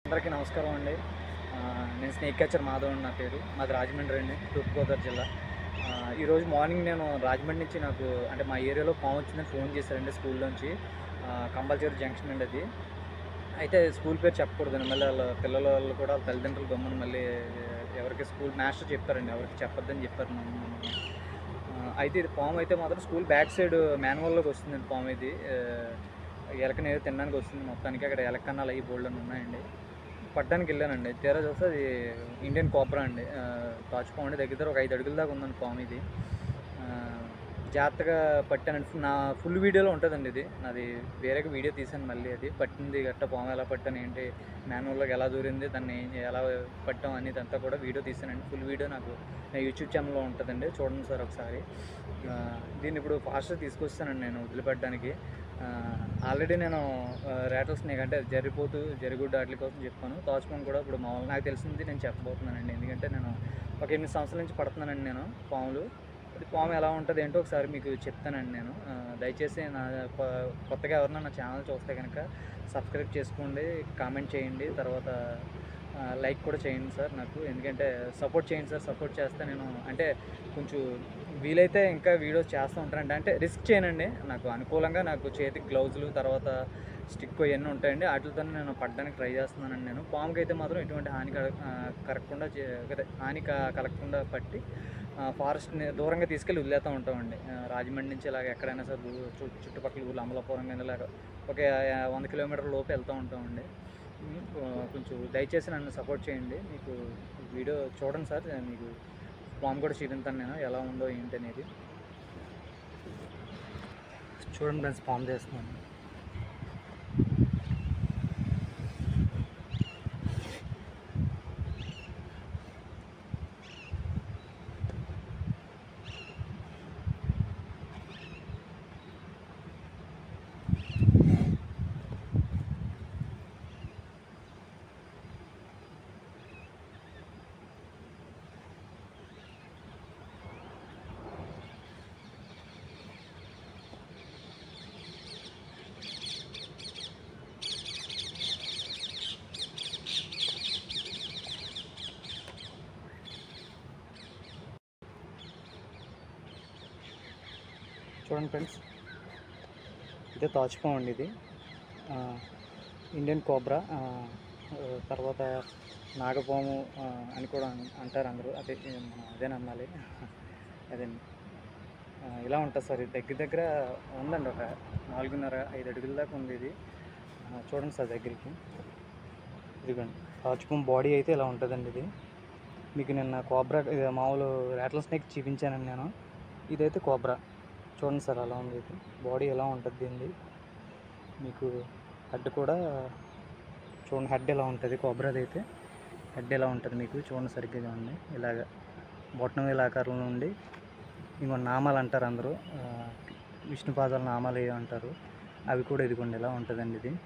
అందరికీ నమస్కారం అండి ఆ, నేను స్నేక్ క్యాచర్ మాధవ్ అండి నా పేరు మాది రాజమండ్రి అండి తూర్పుగోదావరి జిల్లా ఆ, ఈరోజు మార్నింగ్ నేను రాజమండ్రి నుంచి నాకు అంటే మా ఏరియాలో పాము వచ్చిందని ఫోన్ చేశారండి స్కూల్లోంచి కంపల్సరీ జంక్షన్ అండి అది అయితే స్కూల్ పేరు చెప్పకూడదండి మళ్ళీ వాళ్ళ పిల్లల వాళ్ళు కూడా వాళ్ళ తల్లిదండ్రులు గమ్మున మళ్ళీ ఎవరికి స్కూల్ మాస్టర్ చెప్పారండి ఎవరికి చెప్పొద్దని చెప్పారు నన్ను మమ్మల్ని. ఆ, అయితే ఇది పాము అయితే మాత్రం స్కూల్ బ్యాక్ సైడ్ మాన్యువల్లోకి వస్తుందండి పాము ఇది ఆ, ఎలకని ఏదో తినడానికి వస్తుంది మొత్తానికి అక్కడ ఎలకన్నాలు అయ్యి బోల్డ్ అని ఉన్నాయండి పట్టడానికి వెళ్ళానండి తీరా చూస్తే అది ఇండియన్ కోబ్రా అండి ఆ, తాచు పాము అండి దగ్గర దగ్గర ఒక ఐదు అడుగుల దాకా ఉందండి పాము ఇది ఆ, జాగ్రత్తగా పట్టానండి నా ఫుల్ వీడియోలో ఉంటుందండి ఇది నాది వేరే వీడియో తీసాను మళ్ళీ అది పట్టింది గట్ట పాము ఎలా పట్టాను ఏంటి మాన్యువల్లోకి ఎలా దూరింది దాన్ని ఏం- ఎలా పట్టాం అనేది అంతా కూడా వీడియో తీసానండి ఫుల్ వీడియో నాకు నా యూట్యూబ్ ఛానల్లో ఉంటుందండి చూడండి సార్ ఒకసారి ఆ, దీన్ని ఇప్పుడు ఫాస్ట్గా తీసుకొస్తానండి నేను వదిలిపెట్టడానికి ఆల్రెడీ నేను రేటల్ స్నేక్ అంటే జరిపోతూ జరిగుడ్డ వాటి కోసం చెప్పాను తాజ్పాన్ కూడా ఇప్పుడు మామూలు నాకు తెలిసింది నేను చెప్పబోతున్నానండి ఎందుకంటే నేను ఒక ఎనిమిది సంవత్సరాల నుంచి పడుతున్నానండి నేను పాములు అది పాము ఎలా ఉంటుంది ఏంటో ఒకసారి మీకు చెప్తానండి నేను ఆ, దయచేసి నా కొ- కొత్తగా ఎవరన్నా నా ఛానల్ చూస్తే కనుక సబ్స్క్రైబ్ చేసుకోండి కామెంట్ చేయండి తర్వాత ఆ, లైక్ కూడా చేయండి సార్ నాకు ఎందుకంటే సపోర్ట్ చేయండి సార్ సపోర్ట్ చేస్తే నేను అంటే కొంచెం వీలైతే ఇంకా వీడియోస్ చేస్తూ ఉంటానండి అంటే రిస్క్ చేయనండి నాకు అనుకూలంగా నాకు చేతికి గ్లౌజులు తర్వాత స్టిక్ ఇవన్నీ ఉంటాయండి వాటితో నేను పడడానికి ట్రై చేస్తున్నానండి నేను పాముకి అయితే మాత్రం ఎటువంటి హాని కల- ఆ, కలగకుండా చే- అదే హాని క- కలగకుండా పట్టి ఫారెస్ట్ని దూరంగా తీసుకెళ్ళి వదిలేస్తూ ఉంటామండి ఆ, రాజమండ్రి నుంచి ఇలాగ ఎక్కడైనా సరే ఊరు- చు- చుట్టుపక్కల ఊర్లు అమలాపురం కానీ ఇలాగ ఒక ఆ, వంద కిలోమీటర్ లోపు వెళ్తూ ఉంటామండి ఉమ్, ఆ, కొంచెం దయచేసి నన్ను సపోర్ట్ చేయండి మీకు వీడియో చూడండి సార్ మీకు పాము కూడా చూపించాను నేను ఎలా ఉందో ఏంటి అనేది చూడండి ఫ్రెండ్స్ పాము చేస్తున్నాను చూడండి ఫ్రెండ్స్ ఇదే తాచుపాము అండి ఇది ఆ, ఇండియన్ కోబ్రా ఆ, ఆ, తర్వాత నాగపాము ఆ, అని కూడా అన్- అంటారు అందరూ అదే మనం అదే నమ్మాలి అదండి ఆ, ఇలా ఉంటుంది సార్ ఇది దగ్గర దగ్గర ఉందండి ఒక నాలుగున్నర ఐదు అడుగుల దాకా ఉంది ఇది ఆ, చూడండి సార్ దగ్గరికి ఇదిగోండి తాచుపాము బాడీ అయితే ఇలా ఉంటుందండి ఇది మీకు నిన్న కోబ్రా ఇది మామూలు రేట్ల స్నేక్ చూపించానండి నేను ఇదైతే కోబ్రా చూడండి సార్ అలా ఉంది ఇది బాడీ ఎలా ఉంటుంది దీనిది మీకు హెడ్ కూడా చూడండి హెడ్ ఎలా ఉంటుంది కోబ్రాది అయితే హెడ్ ఎలా ఉంటుంది మీకు చూడండి సరిగ్గా చూడండి ఇలాగ బొట్టం ఇలా ఆకారంలో ఉండి ఇంకో నామాలు అంటారు అందరూ ఆ, విష్ణుపాదాల నామాలు ఏ అంటారు అవి కూడా ఇదిగోండి ఇలా ఉంటుందండి ఇది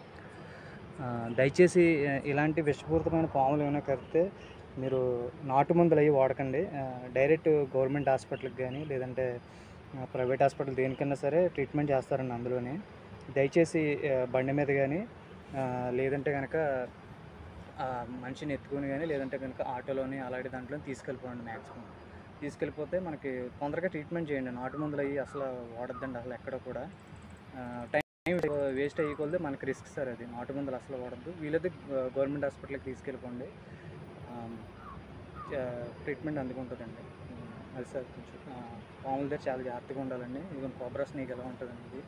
ఆ, దయచేసి ఆ, ఇలాంటి విషపూరితమైన పాములు ఏమైనా కడితే మీరు నాటు మందులు అవి వాడకండి ఆ, డైరెక్ట్ గవర్నమెంట్ హాస్పిటల్కి కానీ లేదంటే ఆ, ప్రైవేట్ హాస్పిటల్ దేనికన్నా సరే ట్రీట్మెంట్ చేస్తారండి అందులోనే దయచేసి ఆ, బండి మీద కానీ ఆ, లేదంటే కనుక ఆ, మనిషిని ఎత్తుకుని కానీ లేదంటే కనుక ఆటోలోని అలాంటి దాంట్లో తీసుకెళ్ళిపోండి మ్యాక్సిమం తీసుకెళ్ళిపోతే మనకి తొందరగా ట్రీట్మెంట్ చేయండి నాటు మందులు అవి అసలు వాడద్దండి అసలు ఎక్కడ కూడా ఆ, టైం వేస్ట్ అయ్యకూడదు మనకి రిస్క్ సార్ అది నాటు మందులు అసలు వాడద్దు వీలైతే గవర్నమెంట్ హాస్పిటల్కి తీసుకెళ్ళిపోండి ట్రీట్మెంట్ అందుకుంటుందండి ఉమ్, అది సార్ కొంచెం ఆ, పాముల దగ్గర చాలా జాగ్రత్తగా ఉండాలండి ఇది కోబ్రా స్నేక్ ఎలా ఉంటుందండి ఇది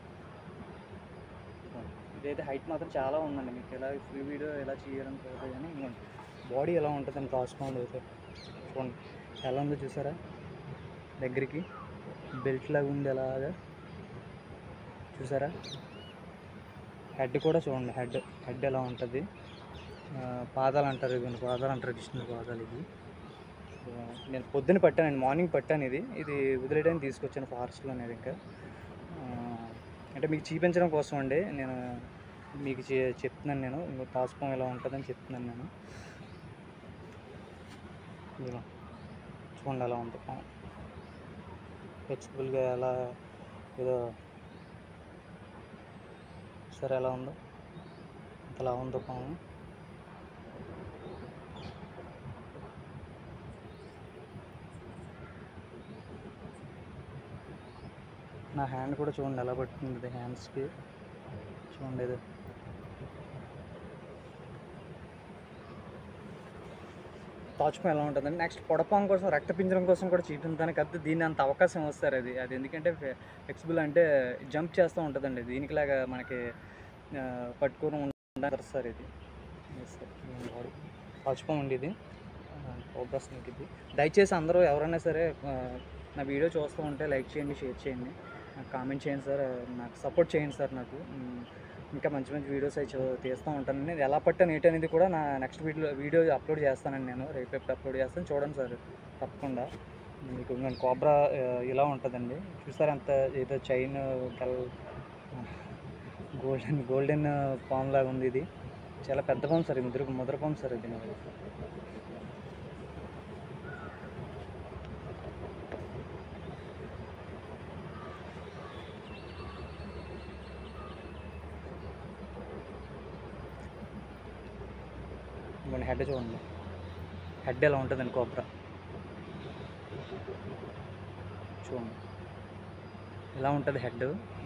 ఇదైతే హైట్ మాత్రం చాలా ఉందండి మీకు ఎలా ఫుల్ వీడియో ఎలా చేయాలని తెలియదు కానీ ఇదిగోండి బాడీ ఎలా ఉంటుందండి టాస్ పౌండ్ అయితే చూడండి ఎలా ఉందో చూసారా దగ్గరికి బెల్ట్ లాగా ఉంది అలాగా చూసారా హెడ్ కూడా చూడండి హెడ్ హెడ్ ఎలా ఉంటుంది ఆ, పాదాలు అంటారు ఇవి పాదాలు అంటారు కృష్ణుడి పాదాలు ఇవి సో, నేను పొద్దున పట్టానండి మార్నింగ్ పట్టాను ఇది ఇది వదిలేయడానికి తీసుకొచ్చాను ఫారెస్ట్లో అనేది ఇంకా ఆ, అంటే మీకు చూపించడం కోసం అండి నేను మీకు చె- చెప్తున్నాను నేను ఇంకో తాసుపం ఎలా ఉంటుందని చెప్తున్నాను నేను ఇదిగో చూడండి ఎలా ఉంది పాము ఫ్లెక్సిబుల్గా ఎలా ఏదో సరే ఎలా ఉందో అలా ఉందో పాము నా హ్యాండ్ కూడా చూడండి ఎలా పట్టుకుంది హ్యాండ్స్కి చూడండి ఇది తాచుపం ఎలా ఉంటుందండి నెక్స్ట్ పొడపం కోసం రక్తపింజరం కోసం కూడా చూపించడానికి అయితే దీన్ని అంత అవకాశం వస్తారు అది అది ఎందుకంటే ఫ్లెక్సిబుల్ అంటే జంప్ చేస్తూ ఉంటుందండి దీనికిలాగా మనకి ఆ, పట్టుకొని ఉండదు సార్ ఇది తాచుపం అండి ఇది ప్రోగ్రెస్ మీకు ఇది దయచేసి అందరూ ఎవరైనా సరే ఆ, నా వీడియో చూస్తూ ఉంటే లైక్ చేయండి షేర్ చేయండి నాకు కామెంట్ చేయండి సార్ నాకు సపోర్ట్ చేయండి సార్ నాకు ఉమ్, ఇంకా మంచి మంచి వీడియోస్ అయితే చూ- తీస్తూ ఉంటాను నేను ఎలా పట్టాను ఏంటి అనేది కూడా నా నెక్స్ట్ వీడియో వీడియో అప్లోడ్ చేస్తానండి నేను రేపు ఎప్పుడు అప్లోడ్ చేస్తాను చూడండి సార్ తప్పకుండా మీకు నేను కోబ్రా ఆ, ఇలా ఉంటుందండి చూసారా అంత ఏదో చైన్ కల్ గోల్డెన్ గోల్డెన్ పామ్ లాగా ఉంది ఇది చాలా పెద్ద పామ్ సార్ ఇది ముద్ర ముద్ర పామ్ సార్ ఇది నాకు మన హెడ్ చూడండి హెడ్ ఎలా ఉంటుందండి కోబ్రా చూడండి ఎలా ఉంటుంది హెడ్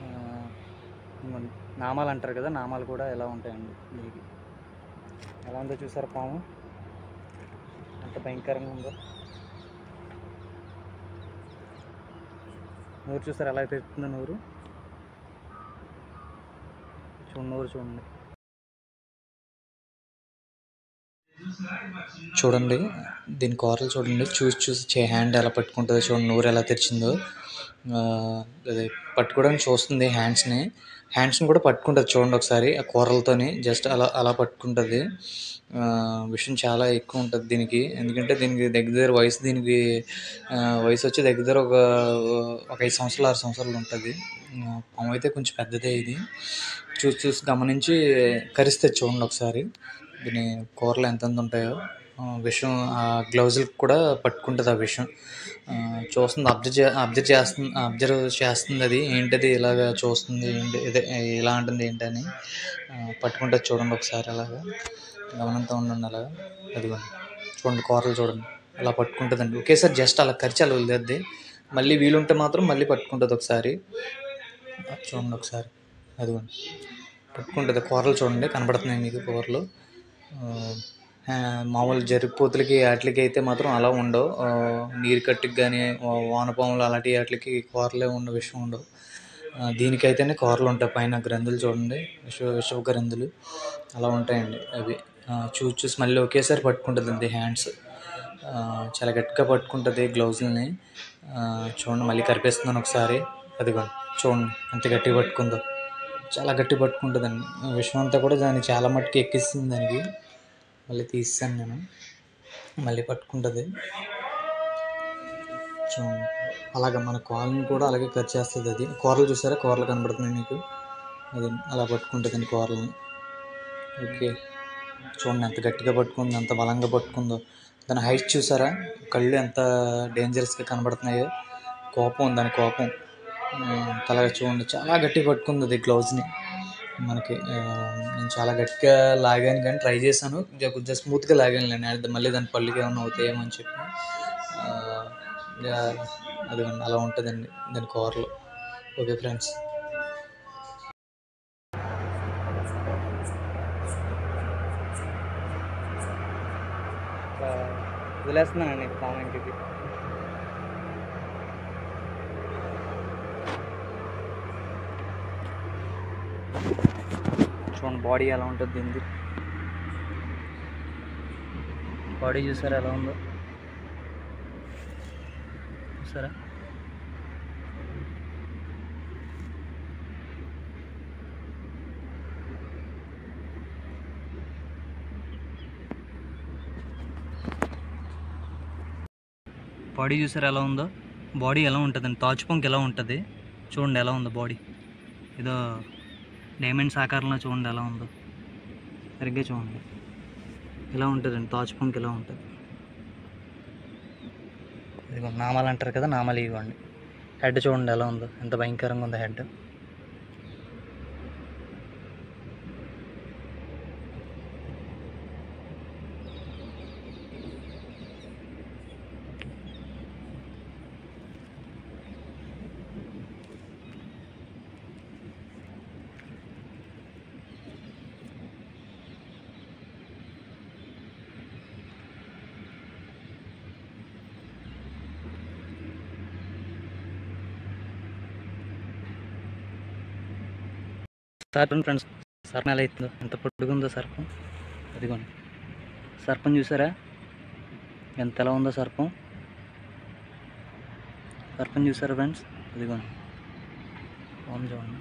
నామాలు అంటారు కదా నామాలు కూడా ఎలా ఉంటాయండి దీనికి ఎలా ఉందో చూసారా పాము అంత భయంకరంగా ఉందో నోరు చూసారు ఎలా తెరుతుందో నోరు చూడండి నోరు చూడండి చూడండి దీని కూరలు చూడండి చూసి చూసి చే హ్యాండ్ ఎలా పట్టుకుంటుందో చూడండి నోరు ఎలా తెరిచిందో ఆ, అది పట్టుకోవడానికి చూస్తుంది హ్యాండ్స్ని హ్యాండ్స్ని కూడా పట్టుకుంటుంది చూడండి ఒకసారి ఆ కూరలతోని జస్ట్ అలా అలా పట్టుకుంటుంది ఆ, విషయం చాలా ఎక్కువ ఉంటుంది దీనికి ఎందుకంటే దీనికి దగ్గర దగ్గర వయసు దీనికి ఆ, వయసు వచ్చి దగ్గర దగ్గర ఒక ఒక ఐదు సంవత్సరాలు ఆరు సంవత్సరాలు ఉంటుంది ఆ, పాము అయితే కొంచెం పెద్దదే ఇది చూసి చూసి గమనించి కరిస్తే చూడండి ఒకసారి దీని కూరలు ఎంతెంత ఉంటాయో ఆ, విషం ఆ గ్లౌజులకు కూడా పట్టుకుంటుంది ఆ విషం ఆ, చూస్తుంది అబ్జర్వ్ చే అబ్జర్వ్ చేస్తుంది అబ్జర్వ్ చేస్తుంది అది ఏంటది ఇలాగ చూస్తుంది ఏంటి ఇదే ఇలా అంటుంది ఏంటని ఆ, పట్టుకుంటుంది చూడండి ఒకసారి అలాగా గమనంతో ఉండండి అలాగా అదిగోండి చూడండి కూరలు చూడండి అలా పట్టుకుంటుందండి ఒకేసారి జస్ట్ అలా కరిచి అలా వదిలేద్ది మళ్ళీ వీలుంటే మాత్రం మళ్ళీ పట్టుకుంటుంది ఒకసారి చూడండి ఒకసారి అదిగోండి పట్టుకుంటుంది కూరలు చూడండి కనబడుతున్నాయి మీకు కూరలు ఆ, ఆ, మామూలు జరిపోతులకి వాటికి అయితే మాత్రం అలా ఉండవు ఆ, నీరు కట్టుకి కానీ వానపాములు అలాంటి వాటికి కూరలే ఉన్న విషయం ఉండవు ఆ, దీనికైతేనే కూరలు ఉంటాయి పైన గ్రంథులు చూడండి విష విషవ గ్రంథులు అలా ఉంటాయండి అవి ఆ, చూసి చూసి మళ్ళీ ఒకేసారి పట్టుకుంటుంది అండి హ్యాండ్స్ ఆ, చాలా గట్టిగా పట్టుకుంటుంది గ్లౌజులని చూడండి మళ్ళీ కరిపిస్తున్నాను ఒకసారి అదిగోండి చూడండి ఎంత గట్టిగా పట్టుకుందో చాలా గట్టి పట్టుకుంటుందండి ఆ విషయం అంతా కూడా దాన్ని చాలా మట్టుకు ఎక్కిస్తుంది దానికి మళ్ళీ తీస్తాను నేను మళ్ళీ పట్టుకుంటుంది చూడండి అలాగ మన కాళ్ళని కూడా అలాగే కట్ చేస్తుంది అది కూరలు చూసారా కూరలు కనబడుతున్నాయి మీకు అది అలా పట్టుకుంటుందండి కూరలని ఓకే చూడండి ఎంత గట్టిగా పట్టుకుందో ఎంత బలంగా పట్టుకుందో దాని హైట్ చూసారా కళ్ళు ఎంత డేంజరస్గా కనబడుతున్నాయో కోపం దాని కోపం ఆ, అలాగే చూడండి చాలా గట్టిగా పట్టుకుంది అది గ్లౌజ్ని మనకి ఆ, నేను చాలా గట్టిగా లాగాను కానీ ట్రై చేశాను కొంచెం స్మూత్గా లాగాను నేను మళ్ళీ దాని పళ్ళుకి ఏమైనా అవుతాయేమో అని చెప్పి ఆ, ఇక అదిగోండి అలా ఉంటుందండి దాని కూరలు ఓకే ఫ్రెండ్స్ వదిలేస్తున్నానండి కామెంట్ ఇది చూడండి బాడీ ఎలా ఉంటుంది దీనిది బాడీ చూసారా ఎలా ఉందో చూసారా బాడీ చూసారా ఎలా ఉందో బాడీ ఎలా ఉంటుందండి తాచుపంక్ ఎలా ఉంటుంది చూడండి ఎలా ఉందో బాడీ ఏదో డైమండ్స్ ఆకారంలో చూడండి ఎలా ఉందో సరిగ్గా చూడండి ఇలా ఉంటుందండి తాచుపంక్ ఇలా ఉంటుంది ఇదిగో నామాలు అంటారు కదా నామాలు ఇవ్వండి హెడ్ చూడండి ఎలా ఉందో ఎంత భయంకరంగా ఉందో హెడ్ సర్పం ఫ్రెండ్స్ సర్పం ఎలా అవుతుందో ఎంత పొడుగుందో సర్పం అదిగోండి సర్పం చూసారా ఎంత ఎలా ఉందో సర్పం సర్పం చూసారా ఫ్రెండ్స్ అదిగోండి బాగుంది చూడండి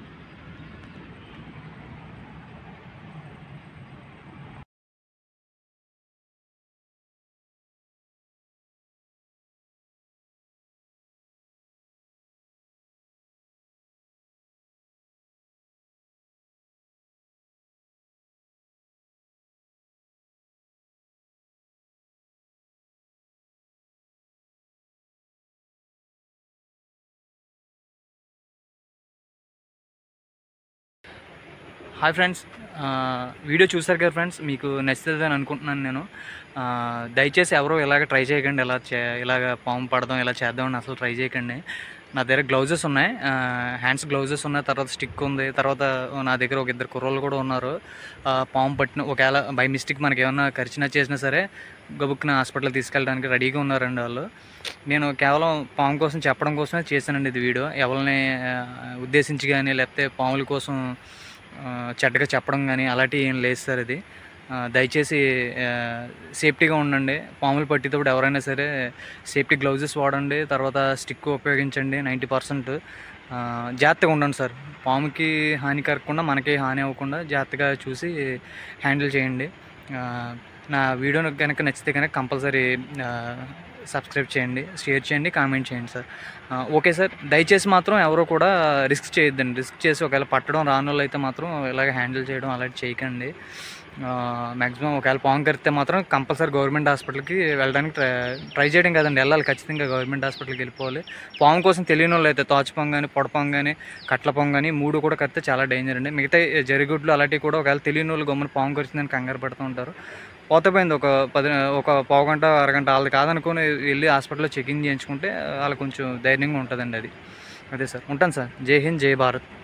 హాయ్ ఫ్రెండ్స్ ఆ, వీడియో చూసారు కదా ఫ్రెండ్స్ మీకు నచ్చుతుంది అని అనుకుంటున్నాను నేను ఆ, దయచేసి ఎవరో ఇలాగ ట్రై చేయకండి ఇలా చే ఇలాగ పాము పడదాం ఇలా చేద్దామని అసలు ట్రై చేయకండి నా దగ్గర గ్లౌజెస్ ఉన్నాయి హ్యాండ్స్ గ్లౌజెస్ ఉన్నాయి తర్వాత స్టిక్ ఉంది తర్వాత నా దగ్గర ఒక ఇద్దరు కుర్రోళ్ళు కూడా ఉన్నారు ఆ, పాము పట్టిన ఒకవేళ బై మిస్టేక్ మనకి ఏమన్నా ఖర్చున చేసినా సరే గబుక్కున హాస్పిటల్ తీసుకెళ్ళడానికి రెడీగా ఉన్నారండి వాళ్ళు నేను కేవలం పాము కోసం చెప్పడం కోసమే చేశానండి ఇది వీడియో ఎవరిని ఆ, ఉద్దేశించి కానీ లేకపోతే పాముల కోసం ఆ, చెడ్డగా చెప్పడం కానీ అలాంటివి ఏం లేదు సార్ ఇది ఆ, దయచేసి ఆ, సేఫ్టీగా ఉండండి పాములు పట్టేటప్పుడు ఎవరైనా సరే సేఫ్టీ గ్లౌజెస్ వాడండి తర్వాత స్టిక్ ఉపయోగించండి నైంటీ పర్సెంట్ జాగ్రత్తగా ఉండండి సార్ పాముకి హాని కలగకుండా మనకి హాని అవ్వకుండా జాగ్రత్తగా చూసి హ్యాండిల్ చేయండి ఆ, నా వీడియో కనుక నచ్చితే కనుక కంపల్సరీ సబ్స్క్రైబ్ చేయండి షేర్ చేయండి కామెంట్ చేయండి సార్ ఆ, ఓకే సార్ దయచేసి మాత్రం ఎవరు కూడా రిస్క్ చేయొద్దండి రిస్క్ చేసి ఒకవేళ పట్టడం రాని వాళ్ళు అయితే మాత్రం ఇలాగ హ్యాండిల్ చేయడం అలాంటి చేయకండి మ్యాక్సిమం ఒకవేళ పాము కరిస్తే మాత్రం కంపల్సరీ గవర్నమెంట్ హాస్పిటల్కి వెళ్ళడానికి ట్రై ట్రై చేయడం కదండి వెళ్ళాలి ఖచ్చితంగా గవర్నమెంట్ హాస్పిటల్కి వెళ్ళిపోవాలి పాము కోసం తెలియని వాళ్ళు అయితే తోచపాము కానీ పొడపాము కానీ కట్ల పాము కానీ మూడు కూడా కరిస్తే చాలా డేంజర్ అండి మిగతా జరిగుడ్లు అలాంటివి కూడా ఒకవేళ తెలియని వాళ్ళు గమ్మున పాము కరిచిందని కంగారు పడుతూ ఉంటారు పోతే పోయింది ఒక పది ఒక పావు గంట అరగంట వాళ్ళది కాదనుకుని వెళ్ళి హాస్పిటల్లో చెకింగ్ చేయించుకుంటే వాళ్ళకి కొంచెం ధైర్యంగా ఉంటుందండి అది అదే సార్ ఉంటాను సార్ జై హింద్ జై భారత్